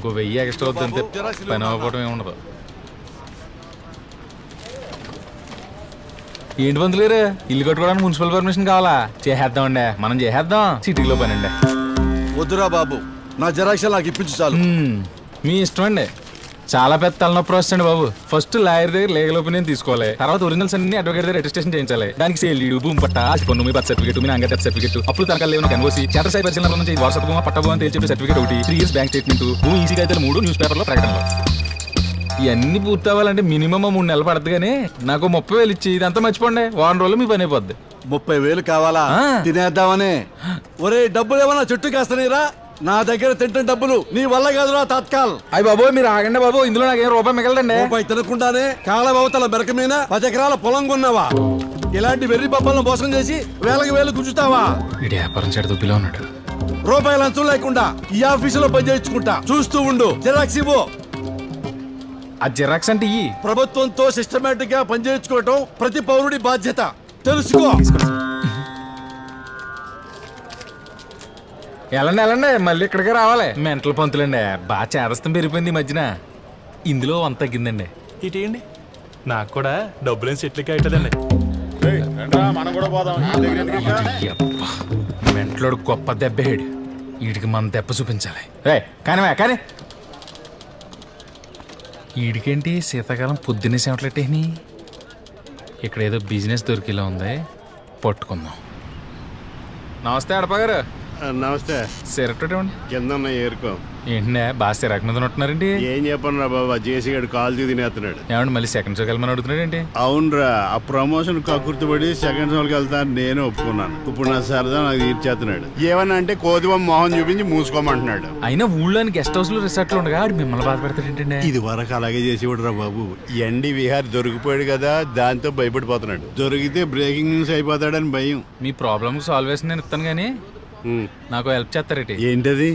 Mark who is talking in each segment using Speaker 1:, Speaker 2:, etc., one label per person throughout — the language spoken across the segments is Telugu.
Speaker 1: ఇంకో వెయ్యి ఎక్స్ట్రా వద్దంతే పని అవ్వకపోవడం ఏమి ఉండదు ఏంటి పంతులు గారు ఇల్లు కట్టుకోవడానికి మున్సిపల్ పర్మిషన్ కావాలా చేసేద్దామండి మనం చేసేద్దాం సిటీలో పని అండి
Speaker 2: వద్దురా బాబు నా జెరాక్స్ నాకు ఇప్పించు చాలు
Speaker 1: మీ ఇష్టం అండి చాలా పెద్ద తలనొప్పి వస్తుంది బాబు ఫస్ట్ లాయర్ దగ్గర లీగల్ ఒపీనియన్ తీసుకోవాలి తర్వాత ఒరిజినల్స్ అన్ని అడ్వకేట్ దగ్గర రిజిస్ట్రేషన్ చేయించాలి దానికి సేల్ భూమి పట్ట ఆస్తి పన్ను మీ బర్త్ సర్టిఫికేట్ మీ నాన్న డెత్ సర్టిఫికేట్ అప్పుడు తనకాలు లేవు ఎన్ఓసి చేత సై పరిశీలన నుంచి వారసత్వ భూమా పట్ట భూమా తేల్చి సర్టిఫికేట్ ఒకటి త్రీ ఇయర్స్ బ్యాంక్ స్టేట్మెంట్ భూమి ఈసీ అయితే మూడు న్యూస్ పేపర్లో ప్రకటనలో ఇవన్నీ పూర్తి అవ్వాలంటే మినిమం మూడు నెలలు పడుతుంది కానీ నాకు ముప్పై వేలు ఇచ్చి ఇదంతా మర్చిపోండి వారం రోజులు మీ పని అయిపోద్ది
Speaker 2: ముప్పై వేలు కావాలా
Speaker 1: ఆ.
Speaker 2: తినేద్దామనే ఒరే డబ్బులు ఏమన్నా చుట్టూ కాస్తనేరా నా దగ్గర తింటే డబ్బులు నీ వల్ల కాదురా తాత్కాల్
Speaker 1: అయ్యి బాబు మీరు ఆగండి బాబు ఇందులో నాకు ఏం రూపాయి మిగలదండి
Speaker 2: రూపాయి తినకుండానే కాలవతల మెరక మీద పది ఎకరాల పొలం కొన్నావా ఇలాంటి వెర్రి పబ్బలను మోసం చేసి వేలకు వేలు గుంజుతావా
Speaker 1: వీడి వ్యాపారం చెడు దుబ్బిలో ఉన్నాడు
Speaker 2: రూపాయల లంచం లేకుండా ఈ ఆఫీసులో పని చేయించుకుంటా చూస్తూ ఉండు జిరాక్స్ ఇవ్వు
Speaker 1: ఆ జిరాక్స్ అంటే ఇయ్యి
Speaker 2: ప్రభుత్వంతో సిస్టమేటిక్ గా పనిచేయించుకోవటం ప్రతి పౌరుడి బాధ్యత తెలుసుకో
Speaker 1: వెళ్ళండి వెళ్ళండి మళ్ళీ ఇక్కడికే రావాలి మెంటల్ పంతులండి బాగా చేదస్తం పెరిగిపోయింది ఈ మధ్యన ఇందులో అంత తగ్గిందండి
Speaker 3: ఇటేయండి నాకు కూడా డబ్బులేని సెట్లకి అవుతుందండి
Speaker 1: యబ్బా, మెంటలోడు గొప్ప దెబ్బేడు వీడికి మన దెబ్బ చూపించాలి రే కానీ కానీ వీడికేంటి శీతాకాలం పొద్దున్నే సెమట్లెట్టేని ఇక్కడ ఏదో బిజినెస్ దొరికేలా ఉంది పట్టుకుందాం నమస్తే అడప గారు
Speaker 4: నమస్తే
Speaker 1: సిరక్ట్ ఇవ్వండి
Speaker 4: కింద ఉన్న ఏరుకో
Speaker 1: ఏంటంటే బాగా సిరాక్ మీద ఉంటున్నారండి
Speaker 4: ఏం చెప్పను రా బాబా జేసీ గడు కాల్ తినేస్తున్నాడు
Speaker 1: ఏమండి మళ్ళీ సెకండ్ షోకి వెళ్ళమని అడుగుతున్నాడు ఏంటి
Speaker 4: అవునరా ఆ ప్రమోషన్ కకుర్తిపడి సెకండ్ షోకి వెళ్తాను నేను ఒప్పుకున్నాను ఇప్పుడు నా సరదా నాకు తీర్చేస్తున్నాడు ఏమన్నా అంటే కోదివ మొహం చూపించి మూసుకోమంటున్నాడు
Speaker 1: అయినా ఊళ్ళోని గెస్ట్ హౌస్ లో రిసార్ట్లు ఉండగా ఆడు మిమ్మల్ని బాధపెడతాడు ఏంటండి
Speaker 4: ఇది వరకు అలాగే చేసేవాడు రా బాబు ఎండి విహార్ దొరికిపోయాడు కదా దాంతో భయపడిపోతున్నాడు దొరికితే బ్రేకింగ్ న్యూస్ అయిపోతాడని భయం
Speaker 1: మీ ప్రాబ్లమ్ సాల్వ్ చేసి నేను ఇస్తాను కానీ
Speaker 4: ఉమ్.
Speaker 1: నాకు హెల్ప్ చేస్తారేటి
Speaker 4: ఏంటది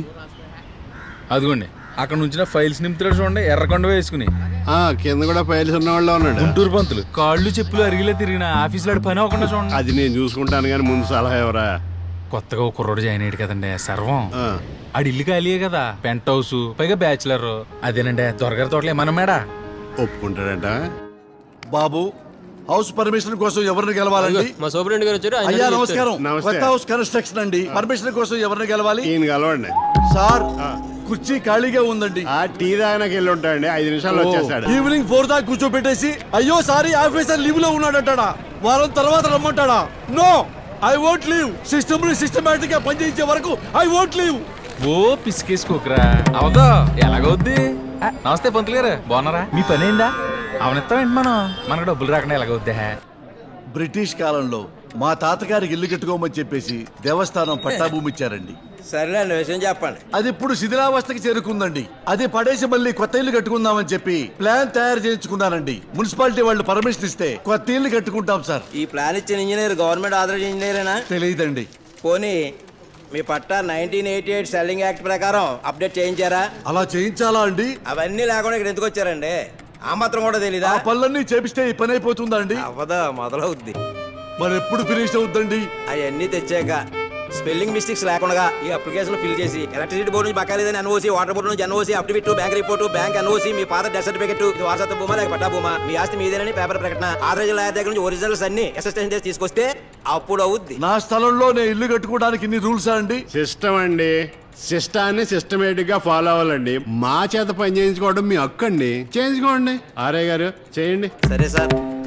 Speaker 1: అదిగోండి అక్కడ నుంచి ఫైల్స్ నింపుతాడు చూడండి ఎర్రకొండ వేసుకుని
Speaker 4: ఆ కింద కూడా ఫైల్స్ ఉన్న వాళ్ళు ఉన్నాడు
Speaker 1: గుంటూరు పంతులు కాళ్ళు చెప్పులు అరిగిలే తిరిగిన ఆఫీసులో ఆడి పని అవ్వకుండా చూడండి
Speaker 4: అది నేను చూసుకుంటాను కానీ ముందు సలహా ఎవరా
Speaker 1: కొత్తగా ఒక కుర్రోడు జాయిన్ అయ్యాడు కదండి సర్వం
Speaker 4: ఆ.
Speaker 1: ఆడి ఇల్లు ఖాళీయే కదా పెంట్ హౌస్ పైగా బ్యాచులర్ అదేనండి దొరగారి తోటలు ఏమన్నా మేడా
Speaker 4: ఒప్పుకుంటాడంట
Speaker 2: బాబు హౌస్ పర్మిషన్ కోసం ఎవరిని గెలవాలండి
Speaker 5: మా సూపరింటెండెంట్ గారు వచ్చారు ఆయన
Speaker 2: అయ్యా
Speaker 5: చెప్తారు.
Speaker 2: నమస్కారం
Speaker 4: నమస్తే.
Speaker 2: కొత్త హౌస్ కన్స్ట్రక్షన్ అండి పర్మిషన్ కోసం ఎవరిని గెలవాలి
Speaker 4: ఈయన కలవండి
Speaker 2: సార్ కుర్చీ ఖాళీగా ఉందండి
Speaker 4: ఆ టీ దానికి వెళ్ళి ఉంటాడండి ఐదు నిమిషాలు వచ్చేస్తాడు
Speaker 2: ఈవినింగ్ ఫోర్ దాకా కూర్చోబెట్టేసి అయ్యో సారీ ఆఫీసర్ లీవ్ లో ఉన్నాడంటాడా వారం తర్వాత రమ్మంటాడా no I won't leave system ని సిస్టమేటిక్ గా పనిచేయించే వరకు ఐ వోంట్ లీవ్
Speaker 1: ఓ పిసికేసుకోకరా అవదా ఎలాగవుద్ది ఆ, నమస్తే పంతులు గారు బాగున్నారా మీ పని ఏందా అవనిస్తామేంటి మనం మనకు డబ్బులు రాకుండా ఎలాగవుద్ది
Speaker 2: బ్రిటిష్ కాలంలో మా తాతగారికి ఇల్లు కట్టుకోమని చెప్పేసి దేవస్థానం పట్టాభూమి ఇచ్చారండి
Speaker 5: సరేలేండి విషయం చెప్పండి
Speaker 2: అది ఇప్పుడు శిథిలావస్థకి చేరుకుందండి అది పడేసి మళ్ళీ కొత్త ఇల్లు కట్టుకుందామని చెప్పి ప్లాన్ తయారు చేయించుకున్నానండి మున్సిపాలిటీ వాళ్ళు పర్మిషన్ ఇస్తే కొత్త ఇల్లు కట్టుకుంటాం సార్
Speaker 5: ఈ ప్లాన్ ఇచ్చిన ఇంజనీర్ గవర్నమెంట్ ఆథరైజ్ ఇంజనీరేనా
Speaker 2: తెలియదండి
Speaker 5: పోనీ మీ పట్టా nineteen eighty eight selling act ప్రకారం అప్డేట్ చేయించారా
Speaker 2: అలా చేయించాలా అండి
Speaker 5: అవన్నీ లేకుండా ఇక్కడ ఎందుకు వచ్చారండి ఆ మాత్రం కూడా తెలీదా
Speaker 2: ఆ పనులన్నీ చేపిస్తే ఈ పని అయిపోతుందా అండి
Speaker 5: అవదా మొదలవుద్ది
Speaker 2: మరి ఎప్పుడు ఫినిష్ అవుద్దండి
Speaker 5: అవన్నీ తెచ్చాక స్పెల్లింగ్ మిస్టేక్స్ లేకుండా ఈ అప్లికేషన్ ఫిల్ చేసి ఎలక్ట్రిసిటీ బోర్డు నుంచి బకాయి లేదని ఎన్ఓసి వాటర్ బోర్డు నుంచి NOC update bank report bank NOC మీ ఫాదర్ డెత్ సర్టిఫికెట్ ఇది వారసత్వ భూమా లేక పట్టా భూమా మీ ఆస్తి మీదేనని పేపర్ ప్రకటన ఆథరైజ్ లాయర్ దగ్గర నుంచి ఒరిజినల్స్ అన్ని అసిస్టెంట్ చేసి తీసుకొస్తే అప్పుడు అవుద్ది
Speaker 2: నా స్థలంలో నేను ఇల్లు కట్టుకోవడానికి ఇన్ని రూల్సా అండి
Speaker 4: సిస్టమ్ అండి సిస్టాన్ని సిస్టమేటిక్ గా ఫాలో అవ్వాలండి మా చేత పని చేయించుకోవడం మీ హక్కు అండి చేయించుకోండి ఆర్య గారు చేయండి
Speaker 5: సరే సార్